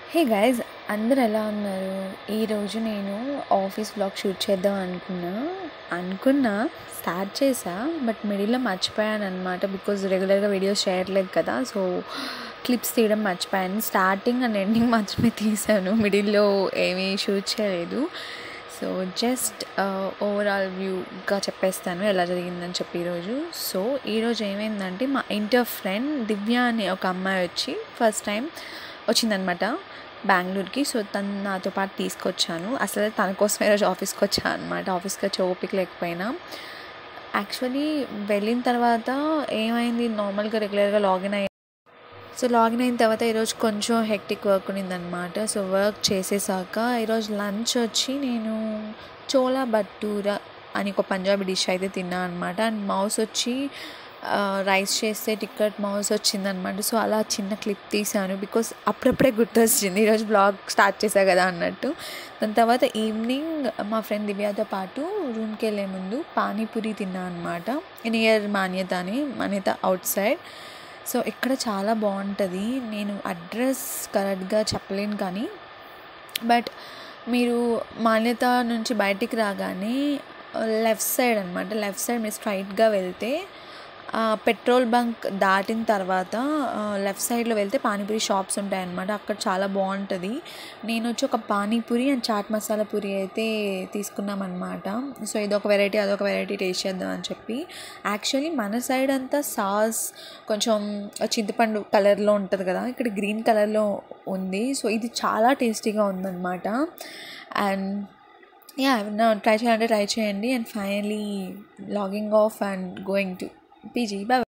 hey guys అందరు ఎలా ఉన్నారు ఈరోజు నేను ఆఫీస్ వ్లాగ్ షూట్ చేద్దాం అనుకున్నా అనుకున్నా స్టార్ట్ చేసా బట్ మిడిల్లో మర్చిపోయాను అనమాట బికాజ్ రెగ్యులర్గా వీడియోస్ చేయట్లేదు కదా సో క్లిప్స్ తీయడం మర్చిపోయాను స్టార్టింగ్ అండ్ ఎండింగ్ మాత్రమే తీసాను మిడిల్లో ఏమీ షూట్ చేయలేదు సో జస్ట్ ఓవరాల్ వ్యూగా చెప్పేస్తాను ఎలా జరిగిందని చెప్పి ఈరోజు సో ఈరోజు ఏమైందంటే మా ఇంటర్ ఫ్రెండ్ దివ్య అనే ఒక అమ్మాయి వచ్చి ఫస్ట్ టైం వచ్చిందనమాట బెంగళూరుకి సో తను నాతో పాటు తీసుకొచ్చాను అసలు తన కోసమే రోజు ఆఫీస్కి వచ్చాను అనమాట ఆఫీస్కి వచ్చి ఓపిక లేకపోయినా యాక్చువల్లీ వెళ్ళిన తర్వాత ఏమైంది నార్మల్గా రెగ్యులర్గా లాగిన్ అయ్యి సో లాగిన్ అయిన తర్వాత ఈరోజు కొంచెం హెక్టిక్ వర్క్ ఉన్నిందనమాట సో వర్క్ చేసేసాక ఈరోజు లంచ్ వచ్చి నేను చోలా భట్టూరా అని ఒక పంజాబీ డిష్ అయితే తిన్నా అనమాట అండ్ మౌస్ వచ్చి రైస్ చేస్తే టిక్కట్ మౌస్ వచ్చిందనమాట సో అలా చిన్న క్లిప్ తీసాను బికాస్ అప్పుడప్పుడే గుర్తొచ్చింది ఈరోజు బ్లాగ్ స్టార్ట్ చేశా కదా అన్నట్టు దాని తర్వాత ఈవినింగ్ మా ఫ్రెండ్ దివ్యతో పాటు రూమ్కి వెళ్ళే ముందు పానీపూరి తిన్నా అనమాట నియర్ మాన్యత అని మాన్యత అవుట్ సైడ్ సో ఇక్కడ చాలా బాగుంటుంది నేను అడ్రస్ కరెక్ట్గా చెప్పలేను కానీ బట్ మీరు మాన్యత నుంచి బయటికి రాగానే లెఫ్ట్ సైడ్ అనమాట లెఫ్ట్ సైడ్ మీరు స్ట్రైట్గా వెళ్తే పెట్రోల్ బంక్ దాటిన తర్వాత లెఫ్ట్ సైడ్లో వెళ్తే పానీపూరి షాప్స్ ఉంటాయన్నమాట అక్కడ చాలా బాగుంటుంది నేను వచ్చి ఒక పానీపూరి అండ్ చాట్ మసాలా పూరి అయితే తీసుకున్నాం అనమాట సో ఇదొక వెరైటీ అదొక వెరైటీ టేస్ట్ చేద్దాం అని చెప్పి యాక్చువల్లీ మన సైడ్ అంతా సాస్ కొంచెం చింతపండు కలర్లో ఉంటుంది కదా ఇక్కడ గ్రీన్ కలర్లో ఉంది సో ఇది చాలా టేస్టీగా ఉందన్నమాట అండ్ యా ట్రై చేయాలంటే ట్రై చేయండి and finally logging off and going to PG bye